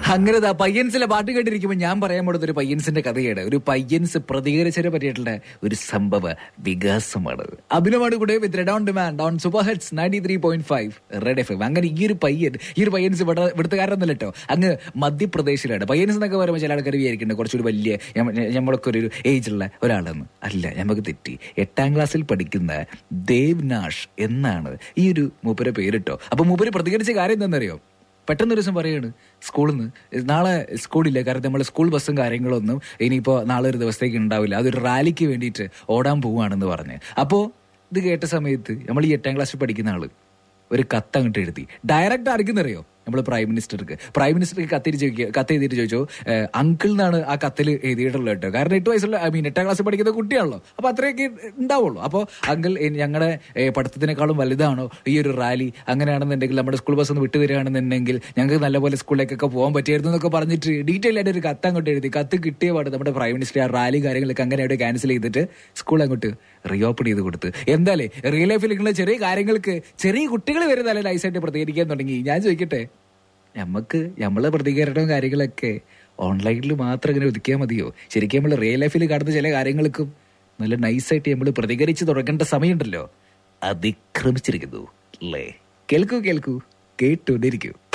അങ്ങനെ ദാ പയ്യൻസിലെ പാട്ട് കേട്ടിരിക്കുമ്പോൾ ഞാൻ പറയാൻ പോകുന്നത് ഒരു പയ്യൻസിന്റെ കഥയാണ് ഒരു പയ്യൻസ് പ്രതികരിച്ചതിനെ പറ്റിയിട്ടുള്ള ഒരു സംഭവ വികാസമാണ് അഭിനവാണ് കൂടെ with Red on demand on super heads ninety three point five Red F M അങ്ങനെ ഈ ഒരു പയ്യൻ ഈ ഒരു പയ്യൻസ് ഇവിടെ ഇവിടുത്തുകാരൊന്നുമല്ല കേട്ടോ അങ്ങ് മധ്യപ്രദേശിലാണ് പയ്യൻസ് എന്നൊക്കെ പറയുമ്പോൾ ചില ആൾക്കാർ വിചാരിക്കുന്നുണ്ട് കുറച്ചൊരു വലിയ നമ്മളൊക്കെ ഒരു ഏജുള്ള ഒരാളെന്ന് അല്ല നമുക്ക് തെറ്റി എട്ടാം ക്ലാസ്സിൽ പഠിക്കുന്ന ദേവ് നാഷ് എന്നാണ് ഈ ഒരു മൂപ്പരെ പേരിട്ടോ അപ്പൊ മൂപ്പര് പ്രതികരിച്ച കാര്യം എന്താണെന്നറിയോ പെട്ടെന്ന് ഒരു ദിവസം പറയാണ് സ്കൂളിൽ നിന്ന് നാളെ സ്കൂളില്ല കാരണം നമ്മൾ സ്കൂൾ ബസ്സും കാര്യങ്ങളൊന്നും ഇനിയിപ്പോൾ നാളെ ഒരു ദിവസത്തേക്ക് ഉണ്ടാവില്ല അതൊരു റാലിക്ക് വേണ്ടിയിട്ട് ഓടാൻ പോവുകയാണെന്ന് പറഞ്ഞ് അപ്പോൾ ഇത് കേട്ട സമയത്ത് നമ്മൾ ഈ എട്ടാം ക്ലാസ്സിൽ പഠിക്കുന്ന ആള് ഒരു കത്ത് അങ്ങോട്ട് എഴുതി ഡയറക്റ്റ് ആർക്കെന്നറിയോ നമ്മൾ പ്രൈം മിനിസ്റ്റർക്ക് പ്രൈം മിനിസ്റ്റർക്ക് കത്ത് ചോദിക്കുക കത്ത് എഴുതിയിട്ട് ചോദിച്ചു അങ്കിൾ എന്നാണ് ആ കത്തിൽ എഴുതിയിട്ടുള്ളത് കേട്ടോ കാരണം എട്ട് വയസ്സുള്ള ഐ മീൻ എട്ടാം ക്ലാസ്സിൽ പഠിക്കുന്ന കുട്ടിയാണല്ലോ അപ്പൊ അത്രയൊക്കെ ഉണ്ടാവുള്ളൂ അപ്പോൾ അങ്കിൾ ഞങ്ങളുടെ പഠിത്തത്തിനേക്കാളും വലുതാണോ ഈ ഒരു റാലി അങ്ങനെയാണെന്നുണ്ടെങ്കിൽ നമ്മുടെ സ്കൂൾ ബസ് ഒന്ന് വിട്ടു തരികയാണെന്നുണ്ടെങ്കിൽ ഞങ്ങൾക്ക് നല്ലപോലെ സ്കൂളിലേക്കൊക്കെ പോകാൻ പറ്റിയായിരുന്നു എന്നൊക്കെ പറഞ്ഞിട്ട് ഡീറ്റെയിൽ ആയിട്ട് ഒരു കത്ത് അങ്ങോട്ട് എഴുതി കത്ത് കിട്ടിയ പാട് നമ്മുടെ പ്രൈം മിനിസ്റ്റർ ആ റാലി കാര്യങ്ങളൊക്കെ അങ്ങനെ അവിടെ ക്യാൻസൽ ചെയ്തിട്ട് സ്കൂൾ അങ്ങോട്ട് റീഓപ്പൺ ചെയ്ത് കൊടുത്ത് എന്തായാലേ റിയൽ ലൈഫിൽ നിൽക്കുന്ന ചെറിയ കാര്യങ്ങൾക്ക് ചെറിയ കുട്ടികൾ വരെ നല്ല നൈസായിട്ട് പ്രതികരിക്കാൻ തുടങ്ങി ഞാൻ ചോദിക്കട്ടെ നമുക്ക് നമ്മളെ പ്രതികരണവും കാര്യങ്ങളൊക്കെ ഓൺലൈനിൽ മാത്രം ഇങ്ങനെ ഒതുക്കിയാൽ മതിയോ ശരിക്കും നമ്മൾ റിയൽ ലൈഫിൽ കാണുന്ന ചില കാര്യങ്ങൾക്കും നല്ല നൈസായിട്ട് നമ്മൾ പ്രതികരിച്ച് തുടങ്ങേണ്ട സമയമുണ്ടല്ലോ അതിക്രമിച്ചിരിക്കുന്നു അല്ലേ കേൾക്കൂ കേൾക്കൂ കേട്ടുകൊണ്ടിരിക്കൂ